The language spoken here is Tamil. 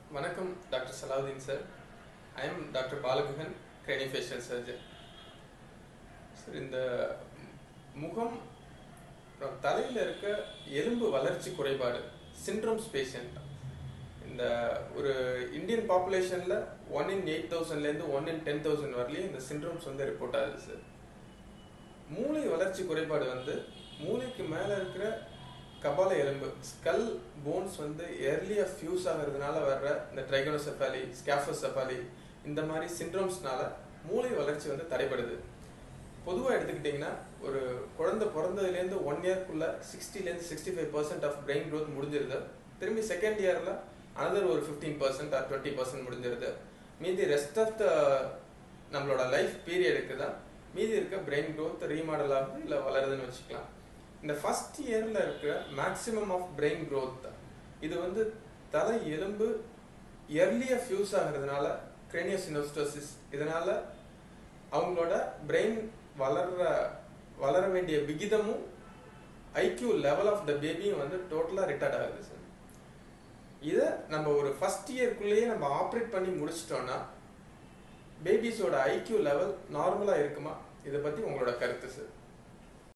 வணக்கம் doctor Salahuddin sir I am doctor Balaguhan craniofacial surgeon sir இந்த முகம் அப்புறம் தலையில் இருக்க எலும்பு வளர்ச்சி குறைபாடு சிண்ட்ரோம்ஸ் பேஷண்ட் இந்த ஒரு இந்தியன் பாப்புலேஷனில் ஒன் இன் எயிட் தௌசண்ட்லேருந்து ஒன் இன் டென் தௌசண்ட் வரலையும் இந்த சிண்ட்ரோம்ஸ் வந்து ரிப்போர்ட் ஆகுது சார் மூளை வளர்ச்சி குறைபாடு வந்து மூளைக்கு மேலே இருக்கிற கபால எலும்பு ஸ்கல் போன்ஸ் வந்து எர்லியாக ஃபியூஸ் ஆகிறதுனால வர்ற இந்த ட்ரைகோனோசெஃபாலி ஸ்கேஃபோசெஃபாலி இந்த மாதிரி சிண்ட்ரோம்ஸ்னால மூளை வளர்ச்சி வந்து தடைபடுது பொதுவாக எடுத்துக்கிட்டிங்கன்னா ஒரு குழந்தை பிறந்ததுலேருந்து ஒன் இயர்க்குள்ள சிக்ஸ்டிலேருந்து sixty five percent of brain growth முடிஞ்சிருது திரும்பி செகண்ட் இயரில் அனதர் ஒரு fifteen percent or twenty percent முடிஞ்சிருது மீதி ரெஸ்ட் ஆஃப் த நம்மளோட லைஃப் பீரியடுக்கு தான் மீதி இருக்க பிரெயின் க்ரோத் ரீமாடல் ஆகுது இல்லை வளருதுன்னு வச்சுக்கலாம் இந்த ஃபர்ஸ்ட் இயரில் இருக்கிற மேக்ஸிமம் ஆஃப் பிரெயின் க்ரோத் இது வந்து தலை எலும்பு எர்லியாக ஃபியூஸ் ஆகிறதுனால கிரேனியோசினோஸ்டோசிஸ் இதனால அவங்களோட பிரெயின் வளர்ற வளர வேண்டிய விகிதமும் ஐக்யூ லெவல் ஆஃப் த பேபியும் வந்து டோட்டலாக ரிட்டார்ட் ஆகுது சார் இதை நம்ம ஒரு ஃபர்ஸ்ட் இயர்க்குள்ளேயே நம்ம ஆப்ரேட் பண்ணி முடிச்சிட்டோம்னா பேபிஸோட ஐக்யூ லெவல் நார்மலாக இருக்குமா இதை பற்றி உங்களோட கருத்து சார்